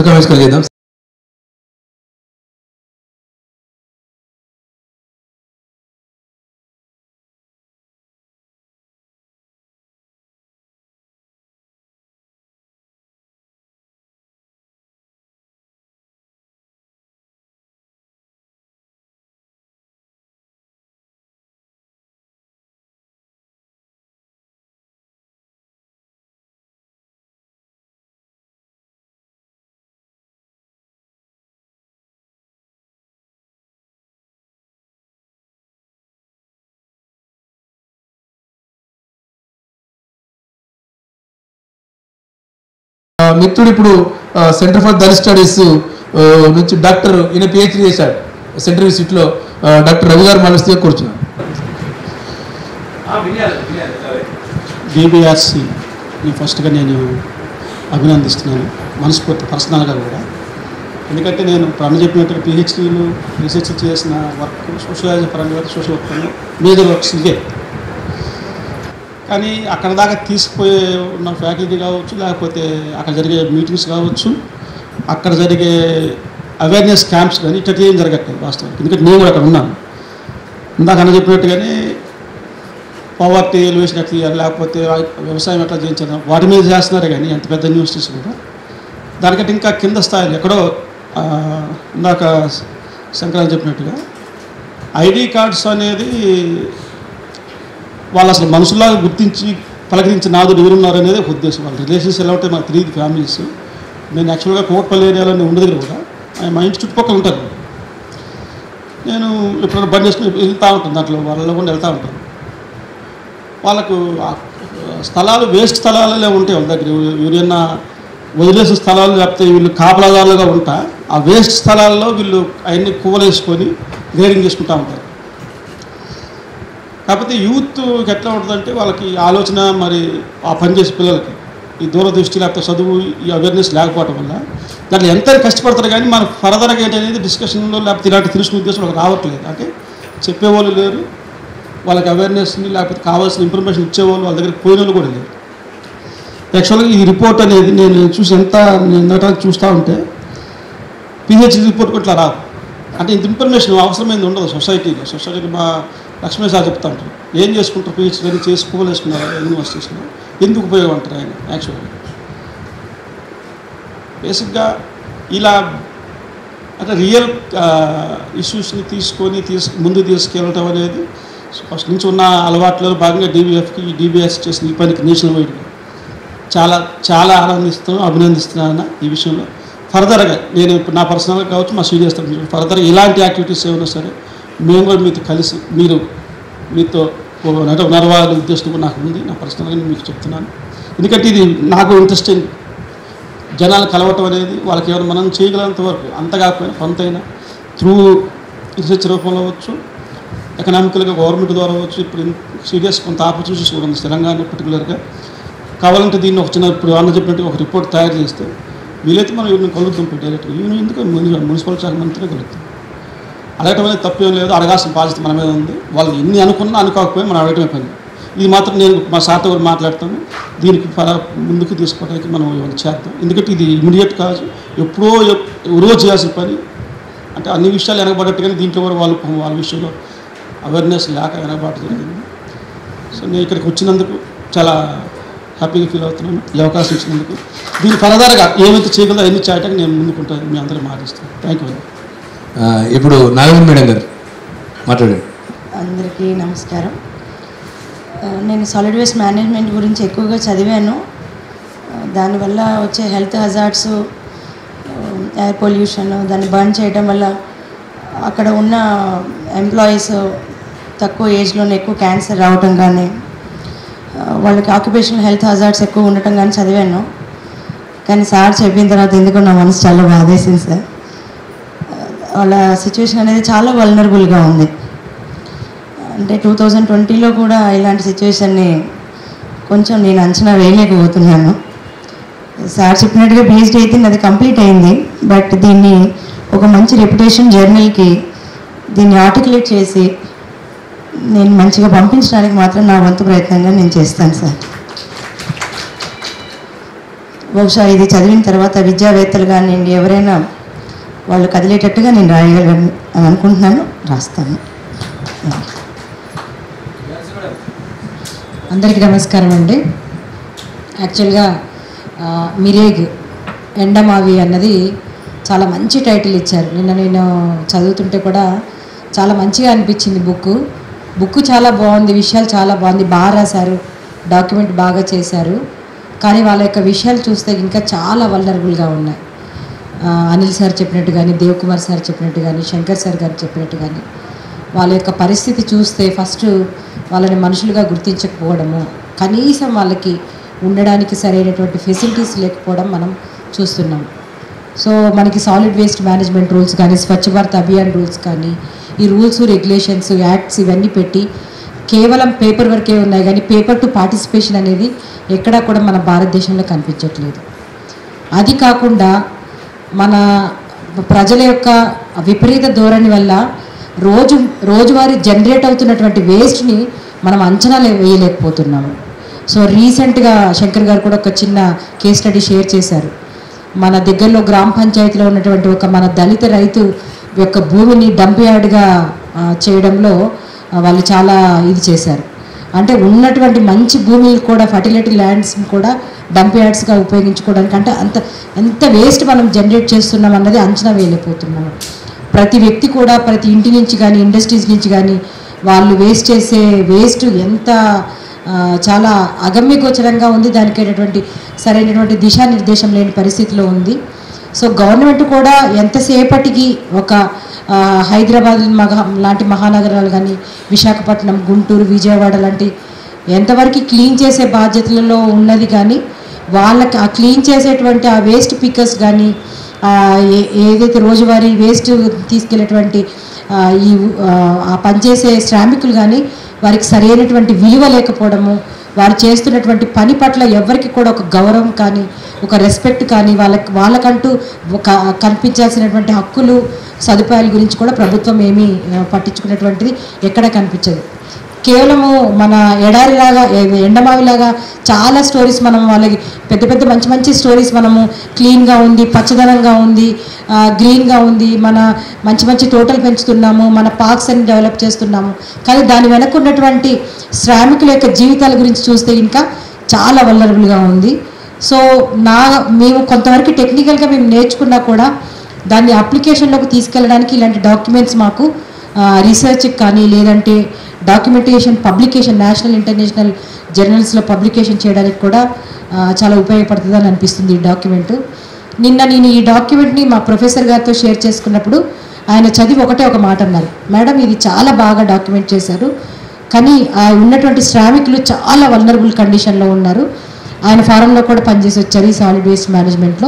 సుఖావిష్కారం చేద్దాం ఆ, మిత్రుడు ఇప్పుడు సెంటర్ ఫర్ దళిత స్టడీస్ ఆ, నుంచి డాక్టర్ ఈయన పిహెచ్డీ చేశాడు సెంట్రల్ యూనివర్సిటీలో ఆ, డాక్టర్ రవి గారు మాలస్తీగా కూర్చున్నాను బీబీఆర్సి ఫస్ట్గా నేను అభినందిస్తున్నాను మనస్ఫూర్తి పర్సనల్గా కూడా ఎందుకంటే నేను ప్రాణ చెప్పినట్టు పిహెచ్డీలు రీసెర్చ్ చేసిన వర్క్ సోషలాజీ పరంగా సోషల్ వర్క్ మేజర్ వర్క్స్ ఇవే కానీ అక్కడ దాకా తీసుకుపోయే ఉన్న ఫ్యాకల్టీ కావచ్చు లేకపోతే అక్కడ జరిగే మీటింగ్స్ కావచ్చు అక్కడ జరిగే అవేర్నెస్ క్యాంప్స్ కానీ ఇట్లా ఏం జరగట్లేదు వాస్తవానికి ఎందుకంటే నేను కూడా అక్కడ ఉన్నాను ఇందాక అన్న చెప్పినట్టుగానే పవర్టీ ఎలివేషన్ ఎట్లా చేయాలి లేకపోతే వ్యవసాయం ఎట్లా చేయించాలి వాటి మీద చేస్తున్నారు కానీ అంత పెద్ద యూనివర్సిటీస్ కూడా దానికంటే ఇంకా కింద స్థాయిలో ఎక్కడో ఆ, ఇందాక శంకరాలు చెప్పినట్టుగా ఐడి కార్డ్స్ అనేది వాళ్ళు అసలు మనుషుల్లాగా గుర్తించి పలకరించి నాదుడు ఎవరున్నారు అనేది ఒక ఉద్దేశం వాళ్ళ రిలేషన్స్ ఎలా ఉంటాయి మాకు తెలియదు ఫ్యామిలీస్ నేను యాక్చువల్గా కోట్పల్లి ఏరియాలో ఉండే దగ్గర కూడా ఆయన మా ఇంటి చుట్టుపక్కల ఉంటారు నేను ఎప్పుడైనా బండి చేసుకుని వెళ్తూ ఉంటాను దాంట్లో వాళ్ళలో కూడా వెళ్తూ ఉంటాను వాళ్ళకు ఆ స్థలాలు వేస్ట్ స్థలాలే ఉంటాయి వాళ్ళ దగ్గర ఎవరైనా వదిలేసిన స్థలాలు లేకపోతే వీళ్ళు కాపలాదారులుగా ఉంటా ఆ వేస్ట్ స్థలాల్లో వీళ్ళు అవన్నీ కువలేసుకొని గ్రేడింగ్ చేసుకుంటూ ఉంటారు కాకపోతే యూత్ ఎట్లా ఉంటుందంటే వాళ్ళకి ఆలోచన మరి ఆ పని చేసే పిల్లలకి ఈ దూరదృష్టి లేకపోతే చదువు ఈ అవేర్నెస్ లేకపోవడం వల్ల దాంట్లో ఎంత కష్టపడతారు కానీ మన ఫర్దర్గా ఏంటనేది డిస్కషన్లో లేకపోతే ఇలాంటి తెలుసుకునే ఉద్దేశం వాళ్ళకి రావట్లేదు అంటే చెప్పేవాళ్ళు లేరు వాళ్ళకి అవేర్నెస్ని లేకపోతే కావాల్సిన ఇన్ఫర్మేషన్ ఇచ్చేవాళ్ళు వాళ్ళ దగ్గర పోయిన వాళ్ళు కూడా లేరు యాక్చువల్గా ఈ రిపోర్ట్ అనేది నేను చూసి ఎంత నిన్నట చూస్తూ ఉంటే పిహెచ్డి రిపోర్ట్ కూడా ఇట్లా రాదు అంటే ఇంత ఇన్ఫర్మేషన్ అవసరమైంది ఉండదు సొసైటీలో సొసైటీలో మా లక్ష్మీ సార్ చెప్తా ఉంటారు ఏం చేసుకుంటారు పిహెచ్డి అని చేసుకోలేసుకున్నారు యూనివర్సిటీస్లో ఎందుకు ఉపయోగం అంటారు ఆయన యాక్చువల్గా బేసిక్గా ఇలా అంటే రియల్ ఇష్యూస్ని తీసుకొని తీసు ముందు తీసుకెళ్ళటం అనేది ఫస్ట్ నుంచి ఉన్న అలవాట్లలో భాగంగా డీబీఎఫ్కి డీబీఎస్ చేసిన ఈ పనికి నేషనల్ వైడ్గా చాలా చాలా ఆనందిస్తున్నాను అభినందిస్తున్నాను ఈ విషయంలో ఫర్దర్గా నేను ఇప్పుడు నా పర్సనల్గా కావచ్చు మా సీనియర్స్ తరఫున ఫర్దర్గా ఇలాంటి యాక్టివిటీస్ ఏమైనా సరే మేము కూడా మీతో కలిసి మీరు మీతో ఓ నట నడవాలి ఉద్దేశం కూడా నాకు ఉంది నా పర్సనల్గా నేను మీకు చెప్తున్నాను ఎందుకంటే ఇది నాకు ఇంట్రెస్టింగ్ జనాలు కలవటం అనేది వాళ్ళకి ఏమైనా మనం చేయగలంత వరకు అంత కాకపోయినా కొంతైనా త్రూ రీసెర్చ్ రూపంలో అవ్వచ్చు ఎకనామికల్గా గవర్నమెంట్ ద్వారా అవ్వచ్చు ఇప్పుడు సీరియస్ కొంత ఆపర్చునిటీస్ కూడా ఉంది తెలంగాణ పర్టికులర్గా కావాలంటే దీన్ని ఒక చిన్న ఇప్పుడు అన్న చెప్పినట్టు ఒక రిపోర్ట్ తయారు చేస్తే వీలైతే మనం ఇవన్నీ కలుద్దాం డైరెక్ట్గా ఈవెన్ ఎందుకు మున్సి- మున్సిపల్ శాఖ మంత్రిగా కలుద్దాం అడగటం అనేది తప్పేం లేదు అడగాల్సిన బాధ్యత మన మీద ఉంది వాళ్ళు ఎన్ని అనుకున్నా అనుకోకపోయినా మనం అడగటమే పని ఇది మాత్రం నేను మా సార్తో కూడా మాట్లాడతాను దీనికి ఫల ముందుకు తీసుకోవడానికి మనం ఇవన్నీ చేద్దాం ఎందుకంటే ఇది ఇమీడియట్ కాదు ఎప్పుడో ఎప్- ఎవరో చేయాల్సిన పని అంటే అన్ని విషయాలు వెనకబడట్టుగానే దీంట్లో కూడా వాళ్ళు పాపం వాళ్ళ విషయంలో అవేర్నెస్ లేక వెనకబాటు జరిగింది సో నేను ఇక్కడికి వచ్చినందుకు చాలా హ్యాపీగా ఫీల్ అవుతున్నాను ఈ అవకాశం ఇచ్చినందుకు దీని ఫలదారుగా ఏమైతే చేయగలదో అవన్నీ చేయడానికి నేను ముందుకుంటాను మీ అందరూ మాటిస్తాను థ్యాంక్ యూ ఆ, ఇప్పుడు నాగమణి మేడం గారు మాట్లాడండి అందరికీ నమస్కారం ఆ, నేను సాలిడ్ వేస్ట్ మేనేజ్మెంట్ గురించి ఎక్కువగా చదివాను ఆ, దానివల్ల వచ్చే హెల్త్ హజార్డ్స్ ఎయిర్ పొల్యూషన్ దాన్ని బర్న్ చేయడం వల్ల అక్కడ ఉన్న ఎంప్లాయీస్ తక్కువ ఏజ్లోనే ఎక్కువ క్యాన్సర్ రావటం కానీ ఆ, వాళ్ళకి ఆక్యుపేషనల్ హెల్త్ హజార్డ్స్ ఎక్కువ ఉండటం కానీ చదివాను కానీ సార్ చెప్పిన తర్వాత ఎందుకో నా మనసు చాలా బాధేసింది సార్ వాళ్ళ సిచ్యువేషన్ అనేది చాలా వల్నరబుల్గా ఉంది అంటే టూ థౌజండ్ ట్వంటీలో కూడా ఇలాంటి సిచ్యువేషన్ని కొంచెం నేను అంచనా వేయలేకపోతున్నాను సార్ చెప్పినట్టుగా బేస్డ్ అయితే అది కంప్లీట్ అయింది బట్ దీన్ని ఒక మంచి రెప్యుటేషన్ జర్నల్కి దీన్ని ఆర్టికులేట్ చేసి నేను మంచిగా పంపించడానికి మాత్రం నా వంతు ప్రయత్నంగా నేను చేస్తాను సార్ బహుశా ఇది చదివిన తర్వాత విద్యావేత్తలు కానివ్వండి ఎవరైనా వాళ్ళు కదిలేటట్టుగా నేను రాయగలను అని అనుకుంటున్నాను రాస్తాను అందరికీ నమస్కారం అండి యాక్చువల్గా ఆ, మిరేగ్ ఎండమావి అన్నది చాలా మంచి టైటిల్ ఇచ్చారు నిన్న నేను చదువుతుంటే కూడా చాలా మంచిగా అనిపించింది బుక్ బుక్ చాలా బాగుంది విషయాలు చాలా బాగుంది బాగా రాశారు డాక్యుమెంట్ బాగా చేశారు కానీ వాళ్ళ యొక్క విషయాలు చూస్తే ఇంకా చాలా వల్నరబుల్గా ఉన్నాయి ఆ, అనిల్ సార్ చెప్పినట్టు కానీ దేవ్ కుమార్ సార్ చెప్పినట్టు కానీ శంకర్ సార్ గారు చెప్పినట్టు కానీ వాళ్ళ యొక్క పరిస్థితి చూస్తే ఫస్ట్ వాళ్ళని మనుషులుగా గుర్తించకపోవడము కనీసం వాళ్ళకి ఉండడానికి సరైనటువంటి ఫెసిలిటీస్ లేకపోవడం మనం చూస్తున్నాం సో మనకి సాలిడ్ వేస్ట్ మేనేజ్మెంట్ రూల్స్ కానీ స్వచ్ఛ భారత్ అభియాన్ రూల్స్ కానీ ఈ రూల్స్ రెగ్యులేషన్స్ యాక్ట్స్ ఇవన్నీ పెట్టి కేవలం పేపర్ వర్కే ఉన్నాయి కానీ పేపర్ టు పార్టిసిపేషన్ అనేది ఎక్కడా కూడా మన భారతదేశంలో కనిపించట్లేదు అది కాకుండా మన ప్రజల యొక్క విపరీత ధోరణి వల్ల రోజు రోజువారీ జనరేట్ అవుతున్నటువంటి వేస్ట్ని మనం అంచనా లే- వేయలేకపోతున్నాము సో రీసెంట్గా శంకర్ గారు కూడా ఒక చిన్న కేస్ స్టడీ షేర్ చేశారు మన దగ్గరలో గ్రామ పంచాయతీలో ఉన్నటువంటి ఒక మన దళిత రైతు యొక్క భూమిని డంప్ యార్డ్గా ఆ, చేయడంలో ఆ, వాళ్ళు చాలా ఇది చేశారు అంటే ఉన్నటువంటి మంచి భూమిని కూడా ఫర్టిలిటీ ల్యాండ్స్ని కూడా డంప్ యార్డ్స్గా ఉపయోగించుకోవడానికి అంటే అంత ఎంత వేస్ట్ మనం జనరేట్ చేస్తున్నాం అన్నది అంచనా వేయలేకపోతున్నాము ప్రతి వ్యక్తి కూడా ప్రతి ఇంటి నుంచి కానీ ఇండస్ట్రీస్ నుంచి కానీ వాళ్ళు వేస్ట్ చేసే వేస్ట్ ఎంత ఆ, చాలా అగమ్యగోచరంగా ఉంది దానికి అయినటువంటి సరైనటువంటి దిశానిర్దేశం లేని పరిస్థితిలో ఉంది సో గవర్నమెంట్ కూడా ఎంతసేపటికి ఒక ఆ, హైదరాబాద్ మగ లాంటి మహానగరాలు కానీ విశాఖపట్నం గుంటూరు విజయవాడ లాంటి ఎంతవరకు క్లీన్ చేసే బాధ్యతలలో ఉన్నది కానీ వాళ్ళకి ఆ క్లీన్ చేసేటువంటి ఆ వేస్ట్ పికర్స్ కానీ ఆ, ఏ- ఏదైతే రోజువారీ వేస్ట్ తీసుకెళ్ళేటువంటి ఆ, ఈ ఆ, ఆ పనిచేసే శ్రామికులు కానీ వారికి సరైనటువంటి విలువ లేకపోవడము వారు చేస్తున్నటువంటి పని పట్ల ఎవరికి కూడా ఒక గౌరవం కానీ ఒక రెస్పెక్ట్ కానీ వాళ్ళకి వాళ్ళకంటూ ఒక కనిపించాల్సినటువంటి హక్కులు సదుపాయాల గురించి కూడా ప్రభుత్వం ఏమీ ఆ, పట్టించుకున్నటువంటిది ఎక్కడ కనిపించదు కేవలము మన ఎడారిలాగా ఏ- ఎండమావిలాగా చాలా స్టోరీస్ మనం వాళ్ళకి పెద్ద పెద్ద మంచి మంచి స్టోరీస్ మనము క్లీన్గా ఉంది పచ్చదనంగా ఉంది ఆ, గ్రీన్గా ఉంది మన మంచి మంచి తోటలు పెంచుతున్నాము మన పార్క్స్ అని డెవలప్ చేస్తున్నాము కానీ దాని వెనక ఉన్నటువంటి శ్రామికుల యొక్క జీవితాల గురించి చూస్తే ఇంకా చాలా వల్లరబుల్గా ఉంది సో నా మేము కొంతవరకు టెక్నికల్గా మేము నేర్చుకున్నా కూడా దాన్ని అప్లికేషన్లోకి తీసుకెళ్ళడానికి ఇలాంటి డాక్యుమెంట్స్ మాకు రీసెర్చ్ కానీ లేదంటే డాక్యుమెంటేషన్ పబ్లికేషన్ నేషనల్ ఇంటర్నేషనల్ జర్నల్స్లో పబ్లికేషన్ చేయడానికి కూడా ఆ, చాలా ఉపయోగపడుతుందని అనిపిస్తుంది ఈ డాక్యుమెంట్ నిన్న నేను ఈ డాక్యుమెంట్ని మా ప్రొఫెసర్ గారితో షేర్ చేసుకున్నప్పుడు ఆయన చదివి ఒకటే ఒక మాట అన్నారు మేడం ఇది చాలా బాగా డాక్యుమెంట్ చేశారు కానీ ఆ ఉన్నటువంటి శ్రామికులు చాలా వల్నరబుల్ కండిషన్లో ఉన్నారు ఆయన ఫారంలో కూడా పనిచేసి వచ్చారు ఈ సాలిడ్ వేస్ట్ మేనేజ్మెంట్లో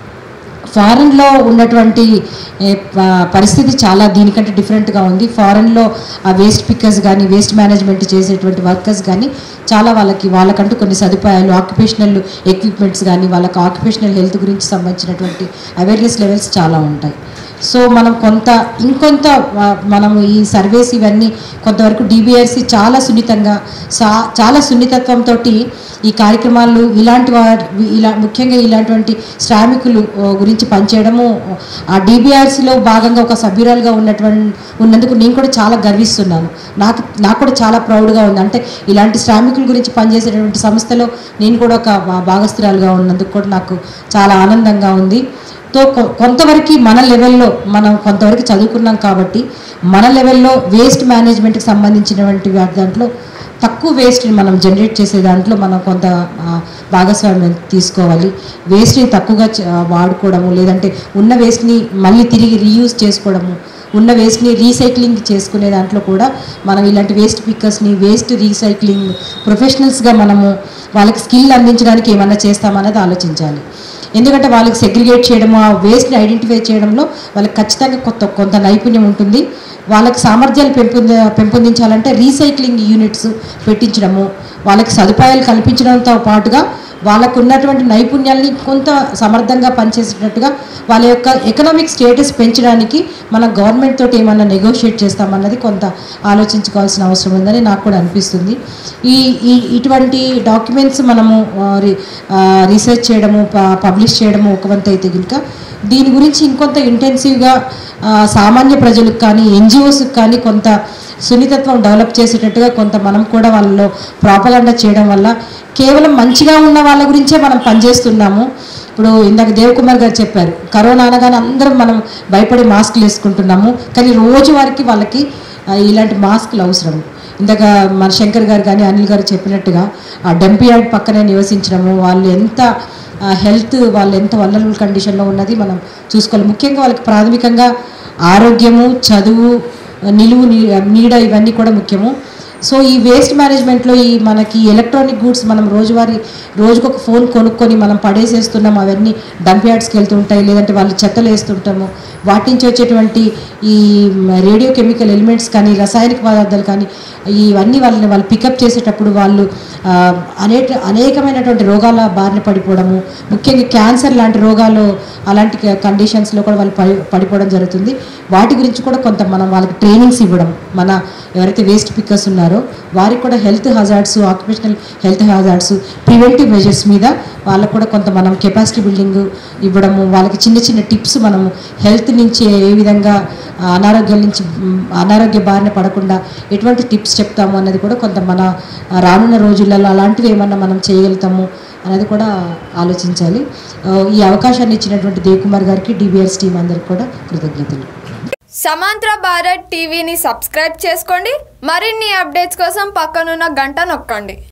ఫారెన్లో ఉన్నటువంటి ఏ, ప- పరిస్థితి చాలా దీనికంటే డిఫరెంట్గా ఉంది ఫారెన్లో ఆ వేస్ట్ పిక్కర్స్ కానీ వేస్ట్ మేనేజ్మెంట్ చేసేటువంటి వర్కర్స్ కానీ చాలా వాళ్ళకి వాళ్ళకంటూ కొన్ని సదుపాయాలు ఆక్యుపేషనల్ ఎక్విప్మెంట్స్ కానీ వాళ్ళకి ఆక్యుపేషనల్ హెల్త్ గురించి సంబంధించినటువంటి అవేర్నెస్ లెవెల్స్ చాలా ఉంటాయి సో మనం కొంత ఇంకొంత ఆ, మనము ఈ సర్వేస్ ఇవన్నీ కొంతవరకు డిబిఆర్సి చాలా సున్నితంగా సా చాలా సున్నితత్వంతో ఈ కార్యక్రమాలు ఇలాంటి వారి ఇలా ముఖ్యంగా ఇలాంటి శ్రామికులు ఆ, గురించి పనిచేయడము ఆ డిబిఆర్సిలో భాగంగా ఒక సభ్యురాలుగా ఉన్నటువంటి ఉన్నందుకు నేను కూడా చాలా గర్విస్తున్నాను నాకు నాకు కూడా చాలా ప్రౌడ్గా ఉంది అంటే ఇలాంటి శ్రామికుల గురించి పనిచేసేటటువంటి సంస్థలో నేను కూడా ఒక భా- భాగస్థురాలుగా ఉన్నందుకు కూడా నాకు చాలా ఆనందంగా ఉంది తో కొ- కొంతవరకు మన లెవెల్లో మనం కొంతవరకు చదువుకున్నాం కాబట్టి మన లెవెల్లో వేస్ట్ మేనేజ్మెంట్కి సంబంధించినటువంటి వా- దాంట్లో తక్కువ వేస్ట్ని మనం జనరేట్ చేసే దాంట్లో మనం కొంత ఆ, భాగస్వామ్యం తీసుకోవాలి వేస్ట్ని తక్కువగా చ- ఆ, వాడుకోవడము లేదంటే ఉన్న వేస్ట్ని మళ్ళీ తిరిగి రీయూజ్ చేసుకోవడము ఉన్న వేస్ట్ని రీసైక్లింగ్ చేసుకునే దాంట్లో కూడా మనం ఇలాంటి వేస్ట్ పిక్కర్స్ని వేస్ట్ రీసైక్లింగ్ ప్రొఫెషనల్స్గా మనము వాళ్ళకి స్కిల్ అందించడానికి ఏమన్నా చేస్తామన్నది ఆలోచించాలి ఎందుకంటే వాళ్ళకి సెగ్రిగేట్ చేయడము ఆ వేస్ట్ని ఐడెంటిఫై చేయడంలో వాళ్ళకి ఖచ్చితంగా కొత్త కొంత నైపుణ్యం ఉంటుంది వాళ్ళకి సామర్థ్యాలు పెంపొంద పెంపొందించాలంటే రీసైక్లింగ్ యూనిట్స్ పెట్టించడము వాళ్ళకి సదుపాయాలు కల్పించడంతో పాటుగా వాళ్ళకు ఉన్నటువంటి నైపుణ్యాల్ని కొంత సమర్థంగా పనిచేసేటట్టుగా వాళ్ళ యొక్క ఎకనామిక్ స్టేటస్ పెంచడానికి మన గవర్నమెంట్ తోటి ఏమన్నా నెగోషియేట్ చేస్తామన్నది కొంత ఆలోచించుకోవాల్సిన అవసరం ఉందని నాకు కూడా అనిపిస్తుంది ఈ ఈ ఇటువంటి డాక్యుమెంట్స్ మనము ఆ, రి- ఆ, రీసెర్చ్ చేయడము ప- పబ్లిష్ చేయడము ఒక వంతు అయితే కనుక దీని గురించి ఇంకొంత ఇంటెన్సివ్గా ఆ, సామాన్య ప్రజలకు కానీ ఎన్జిఓస్కి కానీ కొంత సున్నితత్వం డెవలప్ చేసేటట్టుగా కొంత మనం కూడా వాళ్ళలో ప్రాపగండ చేయడం వల్ల కేవలం మంచిగా ఉన్న వాళ్ళ గురించే మనం పనిచేస్తున్నాము ఇప్పుడు ఇందాక దేవకుమార్ గారు చెప్పారు కరోనా అనగానే అందరం మనం భయపడి మాస్కులు వేసుకుంటున్నాము కానీ రోజువారికి వాళ్ళకి ఆ, ఇలాంటి మాస్కులు అవసరం ఇందాక మన శంకర్ గారు కానీ అనిల్ గారు చెప్పినట్టుగా ఆ డంప్ యార్డ్ పక్కనే నివసించడము వాళ్ళు ఎంత హెల్త్ వాళ్ళు ఎంత వల్లరబుల్ కండిషన్లో ఉన్నది మనం చూసుకోవాలి ముఖ్యంగా వాళ్ళకి ప్రాథమికంగా ఆరోగ్యము చదువు నిలువు నీ- నీడ ఇవన్నీ కూడా ముఖ్యము సో ఈ వేస్ట్ మేనేజ్మెంట్లో ఈ మనకి ఎలక్ట్రానిక్ గూడ్స్ మనం రోజువారీ రోజుకొక ఫోన్ కొనుక్కొని మనం పడేసేస్తున్నాం అవన్నీ డంప్ యార్డ్స్కి వెళ్తుంటాయి లేదంటే వాళ్ళు చెత్తలు వేస్తుంటాము వాటి నుంచి వచ్చేటువంటి ఈ రేడియో కెమికల్ ఎలిమెంట్స్ కానీ రసాయనిక పదార్థాలు కానీ ఇవన్నీ వాళ్ళని వాళ్ళు పికప్ చేసేటప్పుడు వాళ్ళు ఆ, అనేక అనేకమైనటువంటి రోగాల బారిన పడిపోవడము ముఖ్యంగా క్యాన్సర్ లాంటి రోగాలు అలాంటి కండిషన్స్లో కూడా వాళ్ళు పడి పడిపోవడం జరుగుతుంది వాటి గురించి కూడా కొంత మనం వాళ్ళకి ట్రైనింగ్స్ ఇవ్వడం మన ఎవరైతే వేస్ట్ పిక్కర్స్ ఉన్నారో వారికి కూడా health hazards occupational health hazards preventive measures మీద వాళ్ళకు కూడా కొంత మనం కెపాసిటీ బిల్డింగ్ ఇవ్వడము వాళ్ళకి చిన్న చిన్న టిప్స్ మనము హెల్త్ నుంచి ఏ విధంగా ఆ, అనారోగ్యాల నుంచి మ్, అనారోగ్య బారిన పడకుండా ఎటువంటి టిప్స్ చెప్తాము అన్నది కూడా కొంత మన ఆ, రానున్న రోజులలో అలాంటివి ఏమన్నా మనం చేయగలుగుతాము అనేది కూడా ఆలోచించాలి ఆ, ఈ అవకాశాన్ని ఇచ్చినటువంటి దేవకుమార్ గారికి డిబిఆర్స్ టీం అందరికి కూడా కృతజ్ఞతలు సమాంతర భారత్ టీవీని సబ్స్క్రైబ్ చేసుకోండి మరిన్ని అప్డేట్స్ కోసం పక్కనున్న గంట నొక్కండి